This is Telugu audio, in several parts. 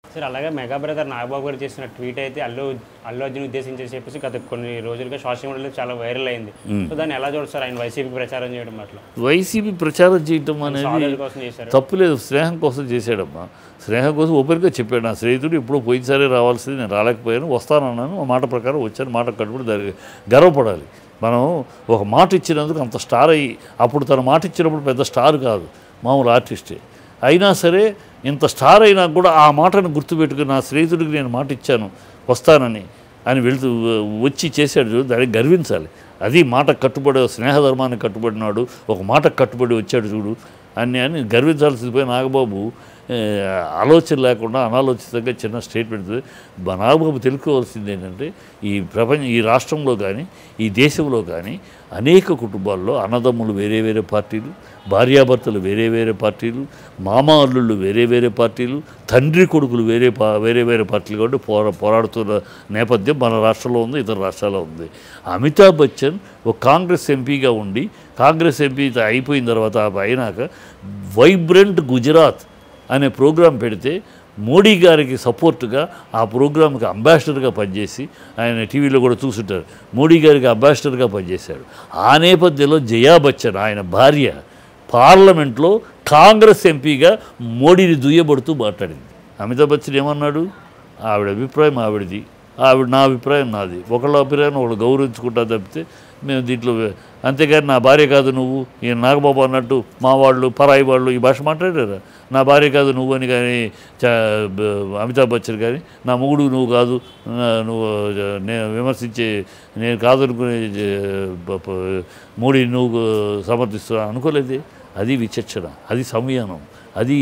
సార్ అలాగే మెగా బ్రదర్ నాగబాబు గారు చేసిన ట్వీట్ అయితే అల్లు అల్లు అర్జున్ ఉద్దేశించి చెప్పేసి గత కొన్ని రోజులుగా సోషల్ మీడియాలో చాలా వైరల్ అయింది సో దాన్ని ఎలా చూడస్తారు ఆయన వైసీపీ ప్రచారం చేయడం అట్లా వైసీపీ ప్రచారం చేయటం అనేది సాధన కోసం చేశారు తప్పులేదు స్నేహం కోసం చేశాడమ్మా స్నేహం కోసం ఓపెన్గా చెప్పాడు నా స్నేహితుడు ఇప్పుడు పోయినసారి రావాల్సింది నేను రాలేకపోయాను వస్తానన్నాను ఆ మాట ప్రకారం వచ్చాను మాట కట్టుబడి దానికి గర్వపడాలి మనం ఒక మాట ఇచ్చినందుకు అంత స్టార్ అయ్యి అప్పుడు తన మాట ఇచ్చినప్పుడు పెద్ద స్టార్ కాదు మామూలు ఆర్టిస్టే అయినా సరే ఇంత స్టార్ అయినా కూడా ఆ మాటను గుర్తుపెట్టుకుని నా స్నేహితుడికి నేను మాట ఇచ్చాను వస్తానని అని వెళుతూ వచ్చి చేశాడు చూడు దానికి గర్వించాలి అది మాట కట్టుబడి స్నేహధర్మానికి కట్టుబడినాడు ఒక మాట కట్టుబడి వచ్చాడు చూడు అని అని గర్వించాల్సింది పోయి నాగబాబు ఏ, ఆలోచన లేకుండా అనాలోచితంగా చిన్న స్టేట్మెంట్ బ- నాగబాబు తెలుసుకోవాల్సింది ఏంటంటే ఈ ప్రపంచ ఈ రాష్ట్రంలో కానీ ఈ దేశంలో కానీ అనేక కుటుంబాల్లో అన్నదమ్ములు వేరే వేరే పార్టీలు భార్యాభర్తలు వేరే వేరే పార్టీలు మామ అల్లుళ్ళు వేరే వేరే పార్టీలు తండ్రి కొడుకులు వేరే పా వేరే వేరే పార్టీలు కాబట్టి పోరా పోరాడుతున్న నేపథ్యం మన రాష్ట్రంలో ఉంది ఇతర రాష్ట్రాల్లో ఉంది అమితాబ్ బచ్చన్ ఒక కాంగ్రెస్ ఎంపీగా ఉండి కాంగ్రెస్ ఎంపీ అయిపోయిన తర్వాత అయినాక వైబ్రెంట్ గుజరాత్ అనే ప్రోగ్రాం పెడితే మోడీ గారికి సపోర్ట్గా ఆ ప్రోగ్రామ్కి అంబాసిడర్గా పనిచేసి ఆయన టీవీలో కూడా చూసుంటారు మోడీ గారికి అంబాసిడర్గా పనిచేశాడు ఆ నేపథ్యంలో జయా బచ్చన్ ఆయన భార్య పార్లమెంట్లో కాంగ్రెస్ ఎంపీగా మోడీని దుయ్యబడుతూ మాట్లాడింది అమితాబ్ బచ్చన్ ఏమన్నాడు ఆవిడ అభిప్రాయం ఆవిడది ఆవిడ నా అభిప్రాయం నాది ఒకళ్ళ అభిప్రాయం ఒకళ్ళు గౌరవించుకుంటా తప్పితే మేము దీంట్లో అంతేగాని నా భార్య కాదు నువ్వు ఈ నాగబాబు అన్నట్టు మా వాళ్ళు పరాయి వాళ్ళు ఈ భాష మాట్లాడారా నా భార్య కాదు నువ్వు అని కానీ చ- బ- అమితాబ్ బచ్చన్ కానీ నా మొగుడు నువ్వు కాదు నా- నువ్వు నేను విమర్శించే నేను కాదనుకునే జ- ప- ప- మోడీ నువ్వు సమర్థిస్తున్నా అనుకోలేదే అది విచక్షణ అది సంయమనం అది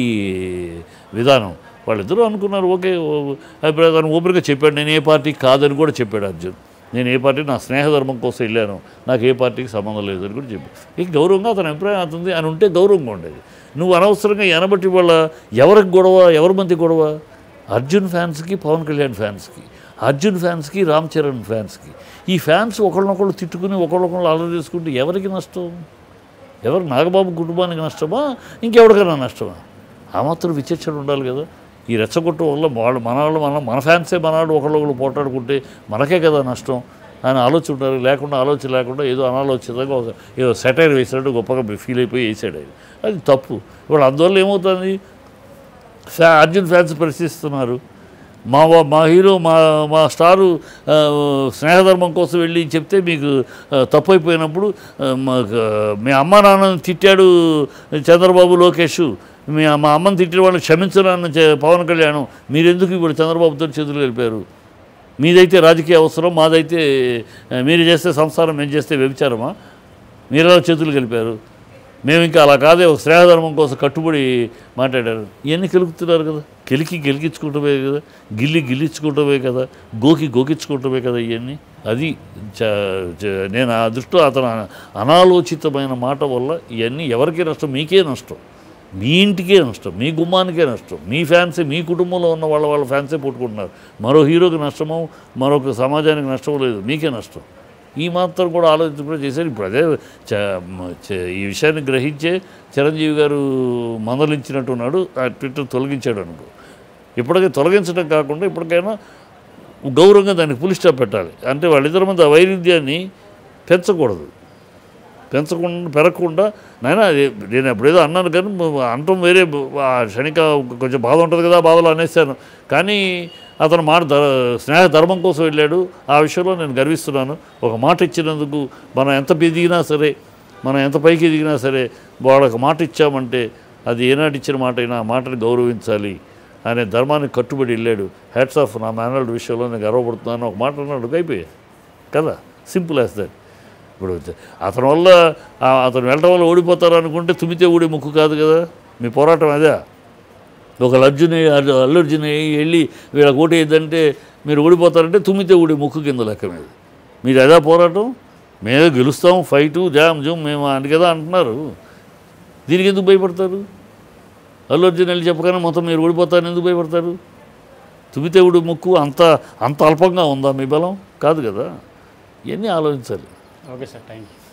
విధానం వాళ్ళిద్దరూ అనుకున్నారు ఓకే ఓ- అభిప్రాయం ఓపెన్గా చెప్పాడు నేను ఏ పార్టీ కాదని కూడా చెప్పాడు అర్జున్ నేను ఏ పార్టీ నా స్నేహధర్మం కోసం వెళ్ళాను నాకు ఏ పార్టీకి సంబంధం లేదు అని కూడా చెప్పాడు ఇక గౌరవంగా అతని అభిప్రాయం అవుతుంది అని ఉంటే గౌరవంగా ఉండేది నువ్వు అనవసరంగా ఎనబట్టి వాళ్ళ ఎవరికి గొడవ ఎవరి మధ్య గొడవ అర్జున్ ఫ్యాన్స్కి పవన్ కళ్యాణ్ ఫ్యాన్స్కి అర్జున్ ఫ్యాన్స్కి రామ్ చరణ్ ఫ్యాన్స్కి ఈ ఫ్యాన్స్ ఒకళ్ళనొకళ్ళు తిట్టుకుని ఒకళ్ళొకళ్ళు అలర్ చేసుకుంటే ఎవరికి నష్టం ఎవరు నాగబాబు కుటుంబానికి నష్టమా ఇంకెవరికైనా నష్టమా ఆ మాత్రం విచక్షణ ఉండాలి కదా ఈ రెచ్చగొట్టు వల్ల వాళ్ళు మన వాళ్ళు మన మన ఫ్యాన్సే మనవాడు ఒకళ్ళొకళ్ళు పోటాడుకుంటే మనకే కదా నష్టం అని ఆలోచన ఉంటారు లేకుండా ఆలోచన లేకుండా ఏదో అనాలోచితంగా ఒక ఏదో సెటైర్ వేసినట్టు గొప్పగా ఫీల్ అయిపోయి వేసాడు అది అది తప్పు ఇప్పుడు అందువల్ల ఏమవుతుంది ఫ్యా అర్జున్ ఫ్యాన్స్ ప్రశ్నిస్తున్నారు మా వా- మా హీరో మా మా స్టారు ఆ, స్నేహధర్మం కోసం వెళ్ళి చెప్తే మీకు ఆ, తప్పైపోయినప్పుడు ఆ, మాకు మీ అమ్మ నాన్నని తిట్టాడు చంద్రబాబు లోకేష్ మీ మా అమ్మని తిట్టిన వాళ్ళని క్షమించడాన్ని చె- పవన్ కళ్యాణ్ మీరెందుకు ఇప్పుడు చంద్రబాబుతో చేతులు కలిపారు మీదైతే రాజకీయ అవసరం మాదైతే ఆ, మీరు చేస్తే సంసారం మేము చేస్తే వ్యభిచారమా మీరు ఎలా చేతులు కలిపారు మేము ఇంకా అలా కాదే ఒక శ్రేయధర్మం కోసం కట్టుబడి మాట్లాడారు ఇవన్నీ కెలుకుతున్నారు కదా కెలికి గెలిగించుకుంటమే కదా గిల్లి గిల్లించుకుంటమే కదా గోకి గోకించుకుంటమే కదా ఇవన్నీ అది చ- చ- నేను ఆ దృష్టిలో అతను అనాలోచితమైన మాట వల్ల ఇవన్నీ ఎవరికీ నష్టం మీకే నష్టం మీ ఇంటికే నష్టం మీ గుమ్మానికే నష్టం మీ ఫ్యాన్సే మీ కుటుంబంలో ఉన్న వాళ్ళ వాళ్ళ ఫ్యాన్సే పుట్టుకుంటున్నారు మరో హీరోకి నష్టమో మరొక సమాజానికి నష్టం లేదు మీకే నష్టం ఈ మాత్రం కూడా ఆలోచించడం చేశారు ఇప్పుడు అదే చ- మ- చ- ఈ విషయాన్ని గ్రహించే చిరంజీవి గారు మందలించినట్టున్నాడు ఆ ట్విట్టర్ తొలగించాడు అనుకో ఇప్పటికే తొలగించడం కాకుండా ఇప్పటికైనా గౌరవంగా దానికి పులి స్టాప్ పెట్టాలి అంటే వాళ్ళిద్దరి మధ్య వైరుధ్యాన్ని పెంచకూడదు పెంచకుండా పెరగకుండా నాయన అది- నేను ఎప్పుడేదో అన్నాను కానీ అంటం వేరే ఆ క్షణిక కొంచెం బాధ ఉంటుంది కదా ఆ బాధలో అనేసాను కానీ అతను మాట ధ స్నేహ ధర్మం కోసం వెళ్ళాడు ఆ విషయంలో నేను గర్విస్తున్నాను ఒక మాట ఇచ్చినందుకు మనం ఎంత ఎదిగినా సరే మనం ఎంత పైకి ఎదిగినా సరే వాళ్ళకి మాట ఇచ్చామంటే అది ఏనాటి ఇచ్చిన మాట అయినా ఆ మాటని గౌరవించాలి అనే ధర్మానికి కట్టుబడి వెళ్ళాడు హ్యాట్స్ ఆఫ్ నా మేనల్డ్ విషయంలో నేను గర్వపడుతున్నాను ఒక మాట అన్నాడు అయిపోయాయి కదా సింపుల్ యాజ్ దట్ ఇప్పుడు అతని వల్ల ఆ- అతను వెళ్ళటం వల్ల ఓడిపోతారు అనుకుంటే తుమ్మితే ఊడి ముక్కు కాదు కదా మీ పోరాటం అదే ఒక అర్జున్ అల్లు అల్లు అర్జున్ వెళ్ళి వీళ్ళకి ఓటు వేయద్దంటే మీరు ఓడిపోతారంటే తుమ్మితే ఊడి ముక్కు కింద లెక్క మీద మీరు అదే పోరాటం మేమే గెలుస్తాం ఫైటు జామ్ జూమ్ మేము అని కదా అంటున్నారు దీనికి ఎందుకు భయపడతారు అల్లు అర్జున్ వెళ్ళి చెప్పగానే మొత్తం మీరు ఓడిపోతారని ఎందుకు భయపడతారు తుమ్మితే ఊడి ముక్కు అంత అంత అల్పంగా ఉందా మీ బలం కాదు కదా ఇవన్నీ ఆలోచించాలి ఓకే సార్ థ్యాంక్ యూ